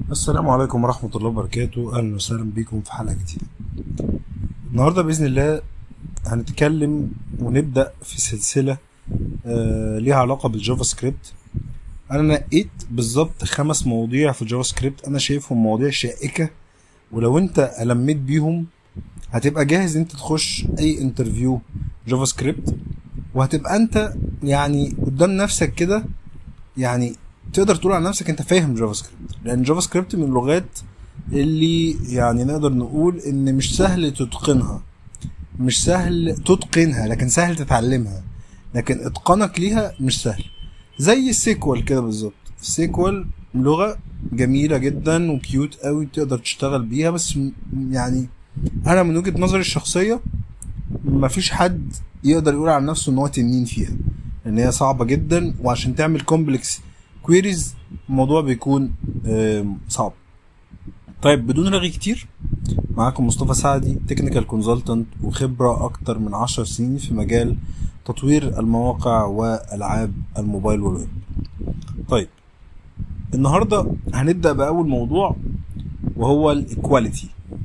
السلام عليكم ورحمة الله وبركاته أهلا وسهلا بكم في حلقة جديدة النهاردة بإذن الله هنتكلم ونبدأ في سلسلة آه ليها علاقة بالجافا سكريبت أنا نقيت بالظبط خمس مواضيع في الجافا سكريبت أنا شايفهم مواضيع شائكة ولو أنت ألميت بيهم هتبقى جاهز أنت تخش أي انترفيو جافا سكريبت وهتبقى أنت يعني قدام نفسك كده يعني تقدر تقول على نفسك انت فاهم جافا سكريبت لان جافا سكريبت من اللغات اللي يعني نقدر نقول ان مش سهل تتقنها مش سهل تتقنها لكن سهل تتعلمها لكن اتقانك ليها مش سهل زي السيكوال كده بالظبط السيكوال لغه جميله جدا وكيوت قوي تقدر تشتغل بيها بس م- يعني انا من وجهه نظري الشخصيه مفيش حد يقدر يقول على نفسه ان هو تنين فيها لان هي صعبه جدا وعشان تعمل كومبلكس كويريز الموضوع بيكون آم، صعب طيب بدون رغي كتير معاكم مصطفى سعدي تكنيكال كونسلتنت وخبرة أكتر من عشر سنين في مجال تطوير المواقع وألعاب الموبايل والويب طيب النهاردة هنبدأ بأول موضوع وهو الإيكواليتي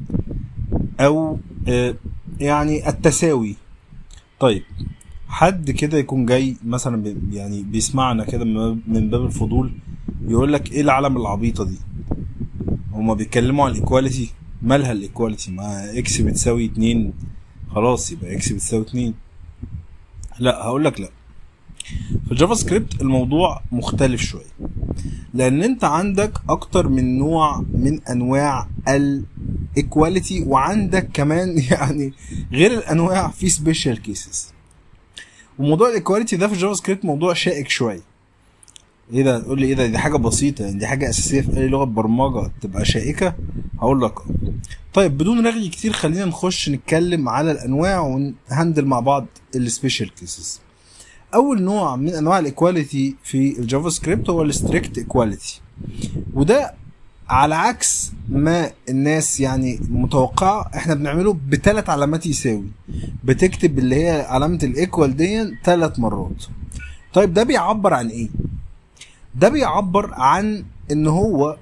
أو آه، يعني التساوي طيب حد كده يكون جاي مثلا بي- يعني بيسمعنا كده من من باب الفضول يقول لك ايه العالم العبيطه دي هما بيتكلموا عن الايكواليتي مالها الايكواليتي ما اكس بتساوي اتنين خلاص يبقى اكس بتساوي اتنين لا هقول لك لا في الجافا سكريبت الموضوع مختلف شويه لان انت عندك اكتر من نوع من انواع الايكواليتي وعندك كمان يعني غير الانواع في سبيشال كيسز وموضوع الايكواليتي ده في الجافا سكريبت موضوع شائك شويه ايه ده تقول لي ايه ده دي حاجه بسيطه يعني دي حاجه اساسيه في اي لغه برمجه تبقى شائكه هقول لك آه. طيب بدون رغي كتير خلينا نخش نتكلم على الانواع ونهندل مع بعض السبيشال كيسز اول نوع من انواع الايكواليتي في الجافا سكريبت هو الستريكت ايكواليتي وده على عكس ما الناس يعني متوقعه احنا بنعمله بثلاث علامات يساوي بتكتب اللي هي علامه الايكوال دي ثلاث مرات طيب ده بيعبر عن ايه ده بيعبر عن ان هو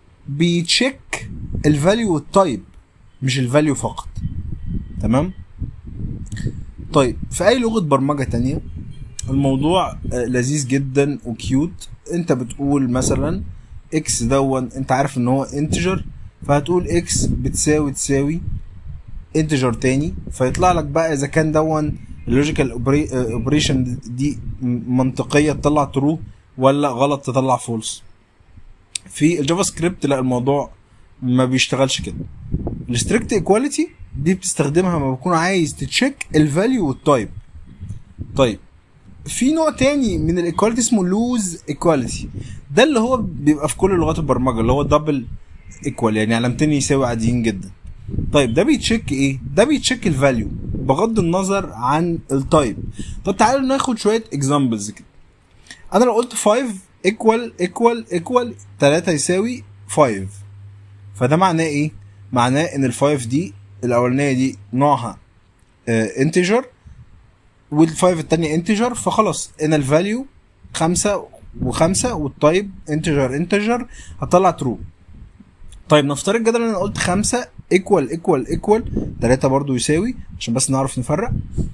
بيتشيك الفاليو والتايب مش الفاليو فقط تمام طيب في اي لغه برمجه تانية الموضوع آه، لذيذ جدا وكيوت انت بتقول مثلا اكس دون انت عارف ان هو انتجر فهتقول اكس بتساوي تساوي انتجر تاني فيطلع لك بقى اذا كان دون اللوجيكال اوبريشن دي م- منطقيه تطلع ترو ولا غلط تطلع فولس في الجافا سكريبت لا الموضوع ما بيشتغلش كده الستريكت ايكواليتي دي بتستخدمها لما بكون عايز تتشيك الفاليو والتايب طيب في نوع تاني من الايكواليتي اسمه لوز ايكواليتي ده اللي هو بيبقى في كل لغات البرمجه اللي هو دبل ايكوال يعني علامتين يساوي عاديين جدا طيب ده بيتشيك ايه ده بيتشيك الفاليو بغض النظر عن التايب طب تعالوا ناخد شويه اكزامبلز كده انا لو قلت 5 ايكوال ايكوال ايكوال 3 يساوي 5 فده معناه ايه معناه ان الفايف دي الاولانيه دي نوعها انتجر والفايف التانية انتجر فخلاص ان الفاليو خمسة وخمسة والتايب انتجر انتجر هطلع ترو طيب نفترض جدلا ان انا قلت خمسة ايكوال ايكوال ايكوال تلاتة برضو يساوي عشان بس نعرف نفرق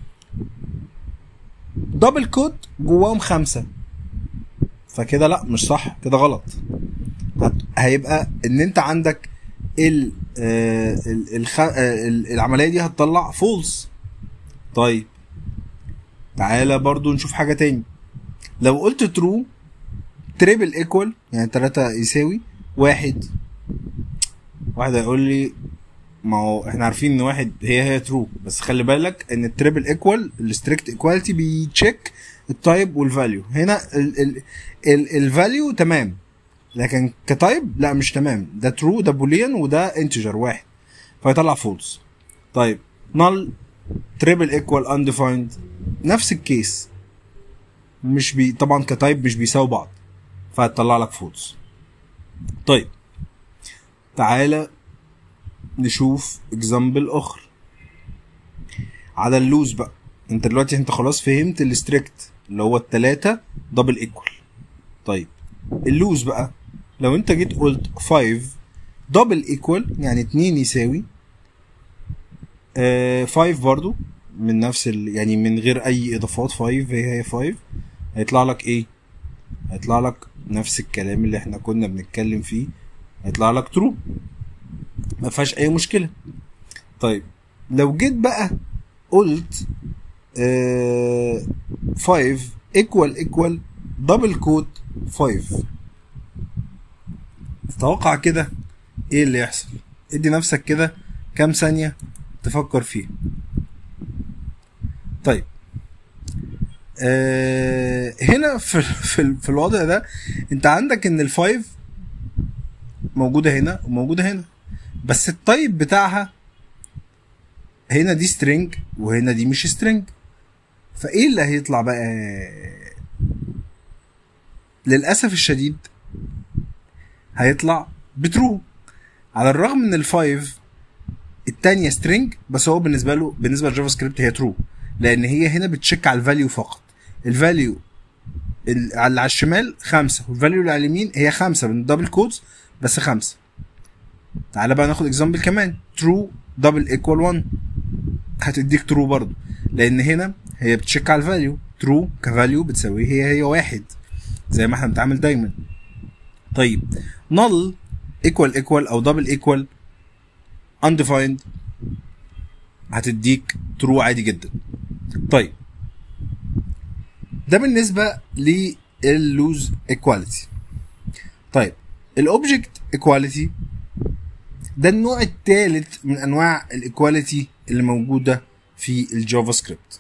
دبل كود جواهم خمسة فكده لا مش صح كده غلط هت- هيبقى ان انت عندك ال آه، ال- الخ- آه، ال- العمليه دي هتطلع فولس طيب تعالى برضو نشوف حاجه تاني لو قلت ترو تريبل ايكوال يعني 3 يساوي واحد واحد هيقول لي ما هو احنا عارفين ان واحد هي هي ترو بس خلي بالك ان التريبل ايكوال الستريكت ايكواليتي بيتشيك التايب والفاليو هنا الفاليو تمام لكن كتايب لا مش تمام ده ترو ده بوليان وده انتجر واحد فيطلع فولس طيب نل تريبل ايكوال انديفايند نفس الكيس مش بي طبعا كتايب مش بيساوي بعض فهتطلع لك فولس طيب تعالى نشوف اكزامبل اخر على اللوز بقى انت دلوقتي انت خلاص فهمت الستريكت اللي هو التلاتة دبل ايكوال طيب اللوز بقى لو انت جيت قلت 5 دبل ايكوال يعني 2 يساوي 5 برضو من نفس ال... يعني من غير اي اضافات 5 هي هي 5 هيطلع لك ايه هيطلع لك نفس الكلام اللي احنا كنا بنتكلم فيه هيطلع لك ترو ما فيهاش اي مشكله طيب لو جيت بقى قلت 5 ايكوال ايكوال دبل كوت 5 تتوقع كده ايه اللي يحصل ادي نفسك كده كام ثانيه تفكر فيه طيب آه هنا في في, في الوضع ده انت عندك ان الفايف موجوده هنا وموجوده هنا بس التايب بتاعها هنا دي سترينج وهنا دي مش سترينج فايه اللي هيطلع بقى للاسف الشديد هيطلع بترو على الرغم من الفايف التانية سترينج بس هو بالنسبه له بالنسبه للجافا سكريبت هي ترو لان هي هنا بتشيك على الفاليو فقط الفاليو اللي على الشمال خمسة والفاليو اللي على اليمين هي خمسة من دبل كودز بس خمسة تعالى بقى ناخد اكزامبل كمان ترو دبل ايكوال 1 هتديك ترو برضو لان هنا هي بتشيك على الفاليو ترو كفاليو بتساوي هي هي واحد زي ما احنا بنتعامل دايما طيب null equal equal او double equal undefined هتديك true عادي جدا طيب ده بالنسبة لللوز equality طيب الاوبجكت equality ده النوع الثالث من انواع الايكواليتي اللي موجودة في الجافا سكريبت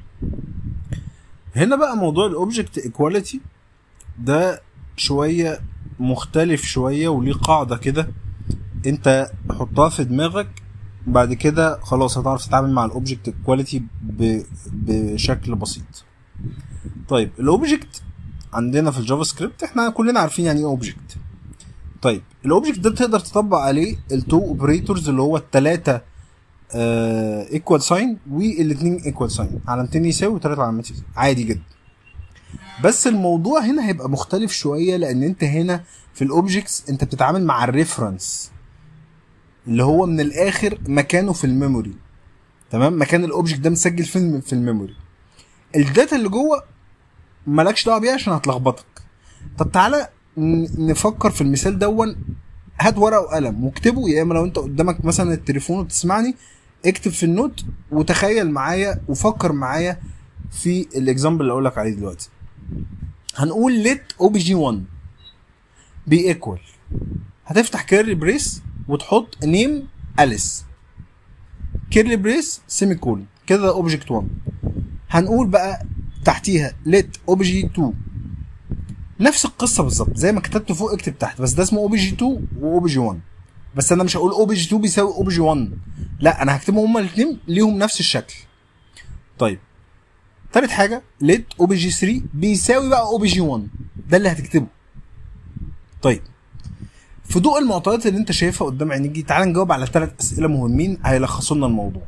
هنا بقى موضوع الاوبجكت ايكواليتي ده شوية مختلف شوية وليه قاعدة كده انت حطها في دماغك بعد كده خلاص هتعرف تتعامل مع الاوبجكت كواليتي بشكل بسيط طيب الاوبجكت عندنا في الجافا سكريبت احنا كلنا عارفين يعني ايه اوبجكت طيب الاوبجكت ده تقدر تطبق عليه التو اوبريتورز اللي هو الثلاثه ايكوال ساين والاثنين ايكوال ساين علامتين يساوي وثلاثه علامات يساوي عادي جدا بس الموضوع هنا هيبقى مختلف شويه لان انت هنا في الاوبجكتس انت بتتعامل مع الريفرنس اللي هو من الاخر مكانه في الميموري تمام مكان الاوبجكت ده مسجل في في الميموري الداتا اللي جوه مالكش دعوه بيها عشان هتلخبطك طب تعالى نفكر في المثال دون هات ورقه وقلم واكتبه يا اما لو انت قدامك مثلا التليفون وبتسمعني اكتب في النوت وتخيل معايا وفكر معايا في الاكزامبل اللي اقول لك عليه دلوقتي هنقول let obj1 be equal هتفتح كيرلي بريس وتحط نيم اليس كيرلي بريس سيمي كولن كده اوبجكت 1 هنقول بقى تحتيها let obj2 نفس القصه بالظبط زي ما كتبت فوق اكتب تحت بس ده اسمه اوبجي 2 واوبجي 1 بس انا مش هقول اوبجي 2 بيساوي اوبجي 1 لا انا هكتبهم هما الاثنين ليهم نفس الشكل طيب تالت حاجه ليت اوبجي 3 بيساوي بقى اوبجي 1 ده اللي هتكتبه طيب في ضوء المعطيات اللي انت شايفها قدام عينيك دي تعال نجاوب على ثلاث اسئله مهمين هيلخصوا لنا الموضوع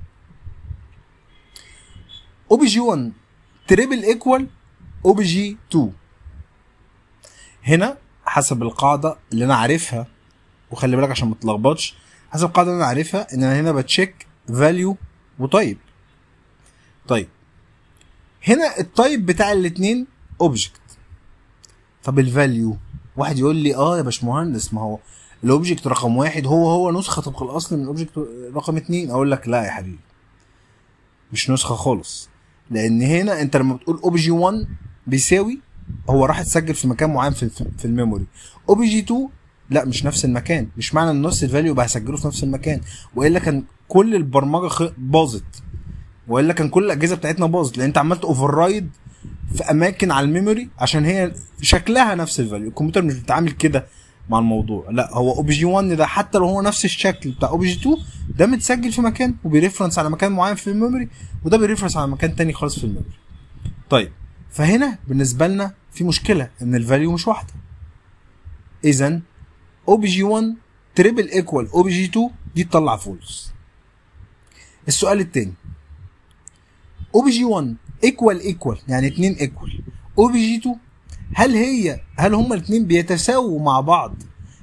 اوبجي 1 تريبل ايكوال اوبجي 2 هنا حسب القاعده اللي انا عارفها وخلي بالك عشان ما تلخبطش حسب القاعده اللي انا عارفها ان انا هنا بتشيك فاليو وتايب طيب هنا التايب بتاع الاثنين اوبجكت طب الفاليو واحد يقول لي اه يا باشمهندس ما هو الاوبجكت رقم واحد هو هو نسخه طبق الاصل من الاوبجكت رقم اتنين اقول لك لا يا حبيبي مش نسخه خالص لان هنا انت لما بتقول اوبجي 1 بيساوي هو راح اتسجل في مكان معين في, في الميموري اوبجي 2 لا مش نفس المكان مش معنى ان نص الفاليو بقى هسجله في نفس المكان والا كان كل البرمجه خ... باظت والا كان كل الاجهزه بتاعتنا باظت لان انت عملت اوفر رايد في اماكن على الميموري عشان هي شكلها نفس الفاليو الكمبيوتر مش بيتعامل كده مع الموضوع لا هو اوبجي 1 ده حتى لو هو نفس الشكل بتاع اوبجي 2 ده متسجل في مكان وبيرفرنس على مكان معين في الميموري وده بيرفرنس على مكان تاني خالص في الميموري طيب فهنا بالنسبه لنا في مشكله ان الفاليو مش واحده اذا اوبجي 1 تريبل ايكوال اوبجي 2 دي تطلع فولس السؤال الثاني اوبجي 1 ايكوال ايكوال يعني 2 ايكوال اوبجي 2 هل هي هل هما الاثنين بيتساووا مع بعض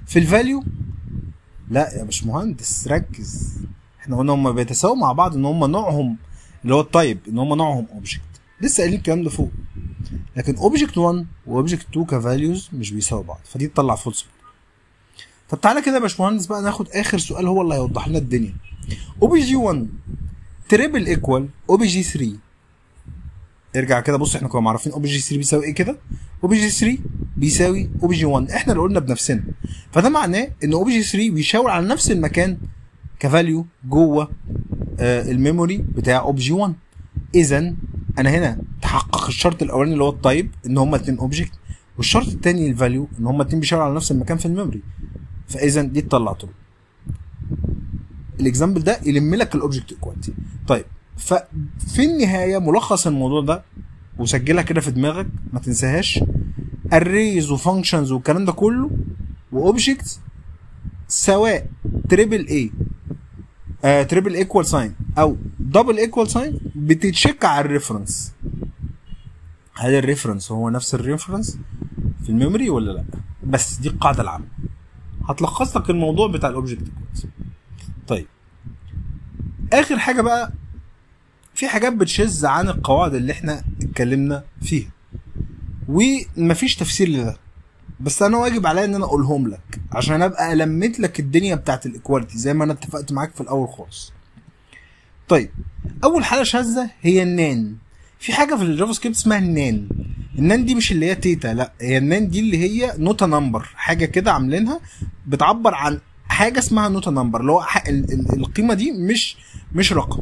في الفاليو لا يا باشمهندس ركز احنا قلنا هم بيتساووا مع بعض ان هم نوعهم اللي هو التايب ان هم نوعهم اوبجكت لسه قايلين الكلام ده فوق لكن اوبجكت 1 واوبجكت 2 كفاليوز مش بيساووا بعض فدي تطلع فولس طب تعالى كده يا باشمهندس بقى ناخد اخر سؤال هو اللي هيوضح لنا الدنيا او بي جي 1 تريبل ايكوال او بي جي 3 ارجع كده بص احنا كنا معرفين او بي جي 3 بيساوي ايه كده او بي جي 3 بيساوي او بي جي 1 احنا اللي قلنا بنفسنا فده معناه ان او بي جي 3 بيشاور على نفس المكان كفاليو جوه آه الميموري بتاع او بي جي 1 اذا انا هنا تحقق الشرط الاولاني اللي هو التايب ان هما اتنين اوبجكت والشرط الثاني الفاليو ان هما اتنين بيشاوروا على نفس المكان في الميموري فاذا دي تطلع ترو الاكزامبل ده يلم لك الاوبجكت ايكواليتي طيب ففي النهايه ملخص الموضوع ده وسجلها كده في دماغك ما تنساهاش اريز وفانكشنز والكلام ده كله واوبجكت سواء تريبل اي تريبل ايكوال ساين او دبل ايكوال ساين بتتشيك على الريفرنس هل الريفرنس هو نفس الريفرنس في الميموري ولا لا بس دي القاعده العامه هتلخص لك الموضوع بتاع الاوبجكت ايكوالز طيب اخر حاجه بقى في حاجات بتشذ عن القواعد اللي احنا اتكلمنا فيها ومفيش تفسير لده بس انا واجب عليا ان انا اقولهم لك عشان ابقى لميت لك الدنيا بتاعت الايكواليتي زي ما انا اتفقت معاك في الاول خالص طيب اول حاله شاذه هي النان في حاجه في الجافا سكريبت اسمها النان النان دي مش اللي هي تيتا لا هي النان دي اللي هي نوتا نمبر حاجه كده عاملينها بتعبر عن حاجه اسمها نوتا نمبر اللي هو ال- ال- القيمه دي مش مش رقم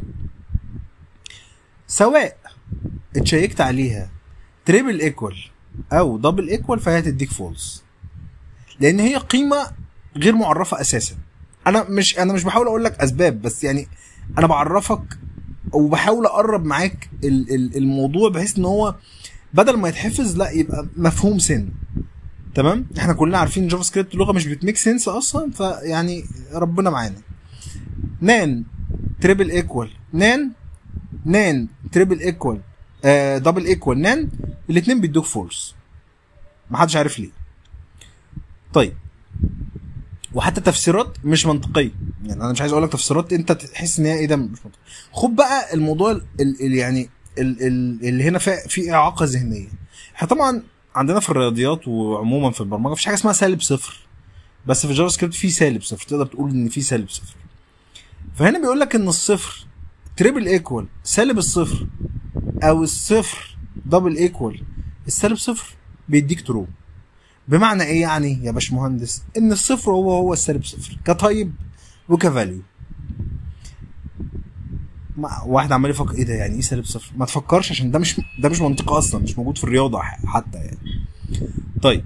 سواء اتشيكت عليها تريبل ايكوال او دبل ايكوال فهي هتديك فولس لان هي قيمه غير معرفه اساسا انا مش انا مش بحاول اقول لك اسباب بس يعني انا بعرفك وبحاول اقرب معاك ال- ال- الموضوع بحيث ان هو بدل ما يتحفظ لا يبقى مفهوم سن تمام احنا كلنا عارفين جافا سكريبت لغه مش بتميك سنس اصلا فيعني ربنا معانا نان تريبل ايكوال نان نان تريبل ايكوال آه دبل ايكوال نان الاثنين بيدوك فولس محدش عارف ليه طيب وحتى تفسيرات مش منطقيه يعني انا مش عايز اقول لك تفسيرات انت تحس ان هي ايه ده مش منطقي خد بقى الموضوع ال ال يعني ال ال اللي هنا في في اعاقه ذهنيه احنا طبعا عندنا في الرياضيات وعموما في البرمجه مفيش حاجه اسمها سالب صفر بس في الجافا سكريبت في سالب صفر تقدر تقول ان في سالب صفر فهنا بيقول لك ان الصفر تريبل ايكوال سالب الصفر او الصفر دبل ايكوال السالب صفر بيديك ترو بمعنى ايه يعني يا باشمهندس ان الصفر هو هو السالب صفر كتايب وكفاليو ما- واحد عمال يفكر ايه ده يعني ايه سالب صفر ما تفكرش عشان ده مش ده مش منطقي اصلا مش موجود في الرياضه ح- حتى يعني طيب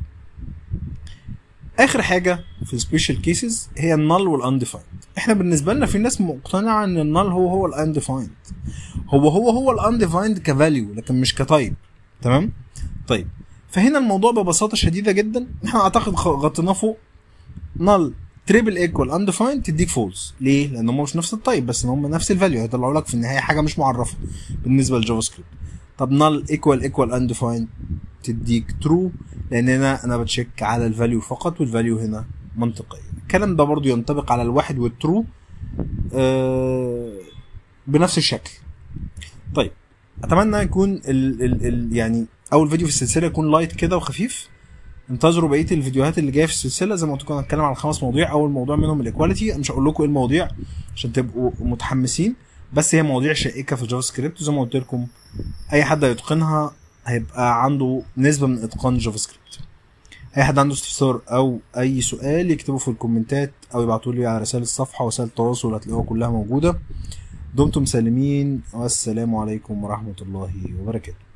اخر حاجه في السبيشال كيسز هي النال والانديفايند احنا بالنسبه لنا في ناس مقتنعه ان النال هو هو الانديفايند هو هو هو الانديفايند كفاليو لكن مش كتايب تمام طيب فهنا الموضوع ببساطه شديده جدا احنا اعتقد خ- غطيناه فوق نال تريبل ايكوال انديفايند تديك فولس ليه؟ لان هم مش نفس التايب بس هم نفس الفاليو هيطلعوا لك في النهايه حاجه مش معرفه بالنسبه للجافا سكريبت طب نال ايكوال ايكوال انديفايند تديك ترو لان هنا انا بتشيك على الفاليو فقط والفاليو هنا منطقيه الكلام ده برضو ينطبق على الواحد والترو آه بنفس الشكل طيب اتمنى يكون ال ال ال يعني اول فيديو في السلسله يكون لايت كده وخفيف انتظروا بقيه الفيديوهات اللي جايه في السلسله زي ما قلت لكم هنتكلم عن خمس مواضيع اول موضوع منهم الايكواليتي مش هقول لكم ايه المواضيع عشان تبقوا متحمسين بس هي مواضيع شائكه في الجافا سكريبت وزي ما قلت لكم اي حد هيتقنها هيبقى عنده نسبه من اتقان الجافا سكريبت اي حد عنده استفسار او اي سؤال يكتبه في الكومنتات او يبعتوا لي على رسائل الصفحه وسائل التواصل هتلاقوها كلها موجوده دمتم سالمين والسلام عليكم ورحمه الله وبركاته